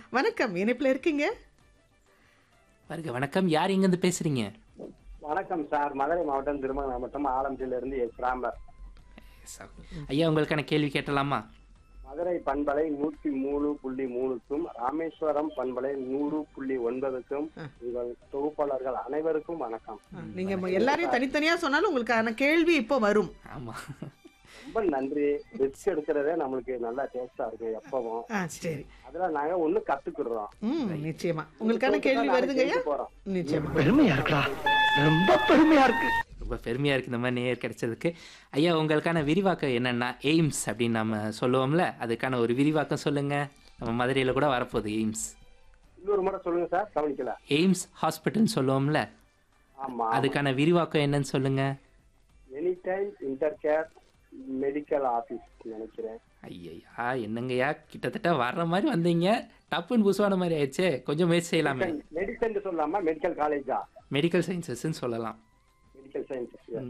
வணக்கம் இணைப்பில் இருக்கீங்க வருக வணக்கம் யார் இங்கேருந்து பேசுறீங்க வணக்கம் சார் மதுரை மாவட்டம் திருமண மாவட்டம் ஆலம்பட்டியில இருந்து எஸ் ராம்பர் ஐயா உங்களுக்கான கேள்வி கேட்டலாமா மதுரை பண்பலை நூற்றி மூணு புள்ளி மூணுக்கும் ராமேஸ்வரம் பண்பலை நூறு புள்ளி ஒன்பதுக்கும் உங்கள் தொகுப்பாளர்கள் அனைவருக்கும் வணக்கம் நீங்க ம- எல்லாரையும் தனித்தனியா சொன்னாலும் உங்களுக்கான கேள்வி இப்போ வரும் ஆமா ரொம்ப நன்றி ரிஸ்க் எடுக்கிறதே நம்மளுக்கு நல்லா டேஸ்டா இருக்கு எப்பவும் ஆ சரி அதுல நாங்க ஒண்ணு கத்துக்கிடுறோம் ம் நிச்சயமா உங்களுக்கான கேள்வி வருதுங்க ஐயா போறோம் நிச்சயமா பெருமையா இருக்குடா ரொம்ப பெருமையா இருக்கு ரொம்ப பெருமையாக இருக்கு இந்த மாதிரி நேர் கிடைச்சதுக்கு ஐயா உங்களுக்கான விரிவாக்கம் என்னென்னா எய்ம்ஸ் அப்படின்னு நம்ம சொல்லுவோம்ல அதுக்கான ஒரு விரிவாக்கம் சொல்லுங்க நம்ம மதுரையில் கூட வரப்போகுது எய்ம்ஸ் இன்னொரு முறை சொல்லுங்க சார் கவனிக்கல எய்ம்ஸ் ஹாஸ்பிட்டல்னு சொல்லுவோம்ல ஆமா அதுக்கான விரிவாக்கம் என்னன்னு சொல்லுங்க any time inter care medical office நினைக்கிறேன் ஐயா என்னங்கய்யா கிட்டத்தட்ட வர்ற மாதிரி வந்தீங்க டப்புன்னு புதுசான மாதிரி ஆயிடுச்சே கொஞ்சம் முயற்சி செய்யலாமே மெடிசன் சொல்லாமா மெடிக்கல் காலேஜா மெடிக்கல் சயின்சஸ்ன்னு சொல்லலாம் மெடிக்கல் சயின்ஸ் ம்.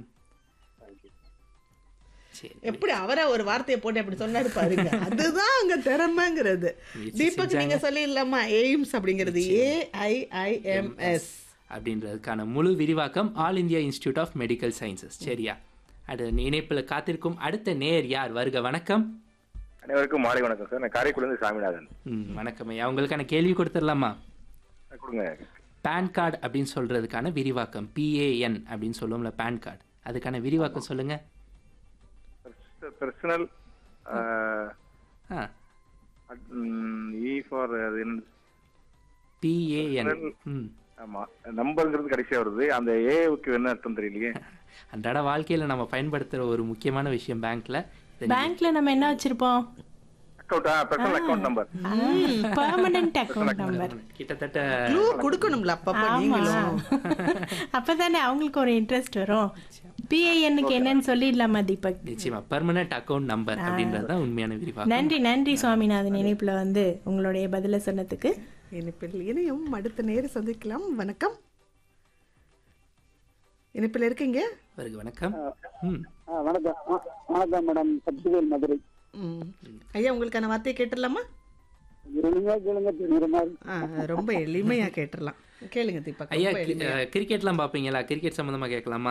சரி எப்படி அவரே ஒரு வார்த்தையை போட்டு அப்படி சொன்னாரு பாருங்க அதுதான் அங்க திறமைங்கிறது முயற்சி தீபக் நீங்க சொல்லிடலாமா எய்ம்ஸ் அப்படிங்கிறது ஏஐஐஎம்எஸ் அப்படின்றதுக்கான முழு விரிவாக்கம் all India institute of medical sciences சரியா அது இணைப்பில் காத்திருக்கும் அடுத்த நேர் யார் வருக வணக்கம் அனைவருக்கும் மாலை வணக்கம் சார் நான் காரைக்குடிலேருந்து சாமிநாதன் ம் வணக்கம் ஐயா உங்களுக்கான கேள்வி கொடுத்துடலாமா கொடுங்க பேன் கார்டு அப்படின்னு சொல்றதுக்கான விரிவாக்கம் பிஏஎன் அப்படின்னு சொல்லுவோம்ல பேன் கார்டு அதுக்கான விரிவாக்கம் சொல்லுங்க பர்சனல் ஆ இ ஃபார் அது என்ன பிஏஎன் ம் ஆமா நம்பருங்கிறது கடைசியா வருது அந்த ஏவுக்கு என்ன அர்த்தம் தெரியலையே அன்றாட வாழ்க்கையில் நம்ம பயன்படுத்துகிற ஒரு முக்கியமான விஷயம் பேங்க்ல இதை நீங்க- பேங்க்ல நம்ம என்ன வச்சிருப்போம் account personal account number permanent account number கிட்டத்தட்ட க்ளூ கொடுக்கணும்ல அப்பப்ப ஆமா நீங்களும் அப்பதானே அவங்களுக்கு ஒரு இன்ட்ரெஸ்ட் வரும் பிஐஎன்னுக்கு என்னன்னு சொல்லிடலாமா தீபக் நிச்சயமா பெர்மனன்ட் அக்கௌண்ட் நம்பர் அப்படின்றது தான் உண்மையான விரிவாக்கம் நன்றி நன்றி சுவாமிநாதன் இணைப்புல வந்து உங்களுடைய பதில சொன்னதுக்கு இணைப்பில் இணையும் அடுத்த நேரம் சந்திக்கலாம் வணக்கம் இணைப்பில் இருக்கீங்க வருக வணக்கம் ம் வணக்கம் வணக்கம் மேடம் சக்திவேல் மதுரை ம். ஐயா உங்களுக்கான வார்த்தையை கேட்டுடலாமா எளிமையா கேளுங்க தெரியுற மாதிரி ஆ, ரொம்ப எளிமையா கேட்டுடலாம் கேளுங்க தீபக் ஐயா ரொம்ப எளிமையா. அஹ், கிரிக்கெட்லாம் பார்ப்பீங்களா கிரிக்கெட் சம்மந்தமா கேட்கலாமா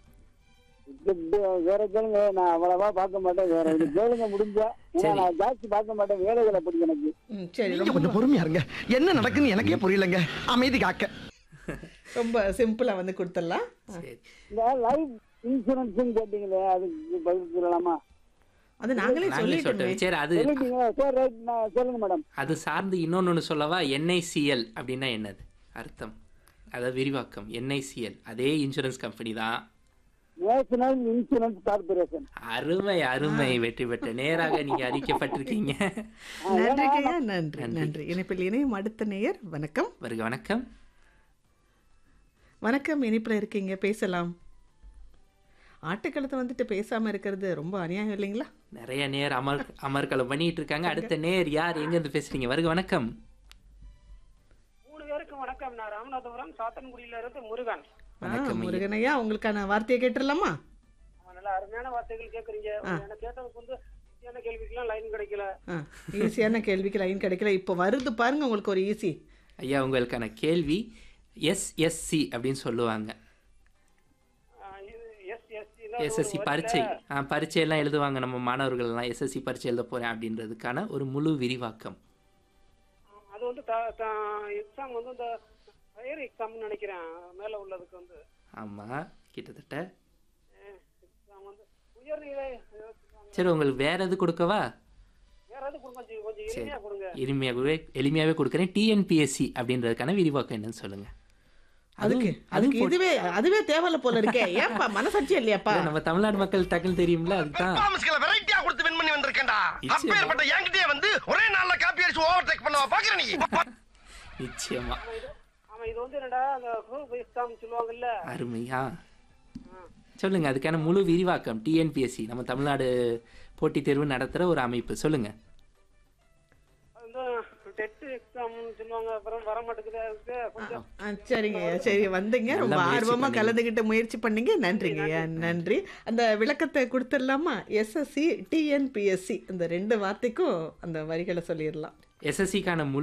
வேற கேளுங்க நான் அவ்வளவா பார்க்க மாட்டேன் வேற இது கேளுங்க முடிஞ்சா ஏன்னா நான் ஜாஸ்தி பார்க்க மாட்டேன் வேலைகளை பிடிக்கும் எனக்கு ம், சரி நீங்க ரொம்ப கொஞ்சம் பொறுமையா இருங்க என்ன நடக்குன்னு எனக்கே புரியலங்க அமைதி காக்க ரொம்ப சிம்பிளா வந்து கொடுத்துடலாம் சரி இந்த லைஃப் இன்சூரன்ஸ் கேட்டீங்களே அதுக்கு பதில் சொல்லலாமா அது நாங்களே நாங்களே சொல்லிட்டோமே சொல்லிட்டோம் சரி அது சொல்லிட்டீங்களா சரி ரைட் நான் சொல்லுங்க மேடம் அது சார்ந்து இன்னொன்னு சொல்லவா என்ஐசிஎல் அப்படின்னா என்னது அர்த்தம் அதாவது விரிவாக்கம் என்ஐசிஎல் அதே இன்சூரன்ஸ் கம்பெனி தான் நேஷனல் இன்சூரன்ஸ் கார்பரேஷன் அருமை அருமை வெற்றி பெற்ற நேராக நீங்க அறிக்கப்பட்டிருக்கீங்க நன்றி ஐயா நன்றி நன்றி இணைப்பில் இணையும் அடுத்த நேயர் வணக்கம் வருக வணக்கம் வணக்கம் இனிப்பில் இருக்கீங்க பேசலாம் ஆட்டுக்களத்தை வந்துட்டு பேசாம இருக்கிறது ரொம்ப அநியாயம் இல்லைங்களா நிறைய நேர் அமர் அமர்க்களம் பண்ணிட்டு இருக்காங்க அடுத்த நேர் யார் எங்க இருந்து பேசுறீங்க வருக வணக்கம் மூணு பேருக்கும் வணக்கம் நான் ராமநாதபுரம் சாத்தன்குடியில இருந்து முருகன் ஆ, வணக்கம் ஐயா. முருகன் ஐயா உங்களுக்கான வார்த்தையை கேட்டுடலாமா அவன் நல்ல அருமையான வார்த்தைகள் கேக்குறீங்க எனக்கு கேட்டதுக்கு வந்து ஈஸியான கேள்விக்கெல்லாம் லைன் கிடைக்கல ஆ ஈஸியான கேள்விக்கு லைன் கிடைக்கல இப்போ வருது பாருங்க உங்களுக்கு ஒரு ஈஸி ஐயா உங்களுக்கான கேள்வி எஸ்எஸ்சி அப்படின்னு சொல்லுவாங்க எஸ் எஸ் எஸ்எஸ்சி பரீட்சை ஆ, பரீட்சை எல்லாம் எழுதுவாங்க நம்ம மாணவர்கள் எல்லாம் எஸ்எஸ்சி பரீட்சை எழுத போறேன் அப்படின்றதுக்கான ஒரு முழு விரிவாக்கம் அது வந்து எக்ஸாம் வந்து இந்த ஃபயர் எக்ஸாம்னு நினைக்கிறேன் மேல உள்ளதுக்கு வந்து ஆமா கிட்டத்தட்ட எக்ஸாம் வந்து உயர்நிலை சரி உங்களுக்கு வேற எது கொடுக்கவா வேற எது கொடுங்க கொஞ்சம் கொஞ்சம் எளிமையா கொடுங்க எளிமையாகவே எளிமையாகவே கொடுக்குறேன் டிஎன்பிஎஸ்சி அப்படின்றதுக்கான விரிவாக்கம் என்னன்னு சொல்லுங்க அதுக்கு அதுக்கு இதுவே அதுவே தேவையில்ல போல இருக்கே ஏன்பா மனசாட்சி இல்லையாப்பா இல்ல, நம்ம தமிழ்நாடு மக்கள் டக்குன்னு தெரியும்ல அதுதான் பெர்ஃபார்மன்ஸ்களை வெரைட்டியா கொடுத்து வின் பண்ணி வந்திருக்கேன்டா நிச்சயமா. அப்பேற்பட்ட என்கிட்டயே வந்து ஒரே நாள்ல காப்பி அடிச்சு ஓவர் டேக் பண்ணவா பாக்குற நீ நிச்சயமா ஆமா இது வந்து என்னடா அந்த குரூப் எக்ஸாம் சொல்லுவாங்கல்ல அருமையா சொல்லுங்க அதுக்கான முழு விரிவாக்கம் டிஎன்பிஎஸ்சி நம்ம தமிழ்நாடு போட்டித் தேர்வு நடத்துற ஒரு அமைப்பு சொல்லுங்க அந்த டெட் எக்ஸாம்னு சொல்லுவாங்க அப்புறம் வர மாட்டேங்குது அதுக்கு கொஞ்சம் ஆ, சரிங்க ஐயா சரி வந்தீங்க ரொம்ப நல்லா முயற்சி ஆர்வமா பண்ணீங்க. கலந்துக்கிட்டு முயற்சி பண்ணீங்க நன்றிங்க ஐயா நன்றி அந்த விளக்கத்தை கொடுத்துடலாமா எஸ்எஸ்சி டிஎன்பிஎஸ்சி இந்த ரெண்டு வார்த்தைக்கும் அந்த வரிகளை சொல்லிடலாம் எஸ்எஸ்சிக்கான முழு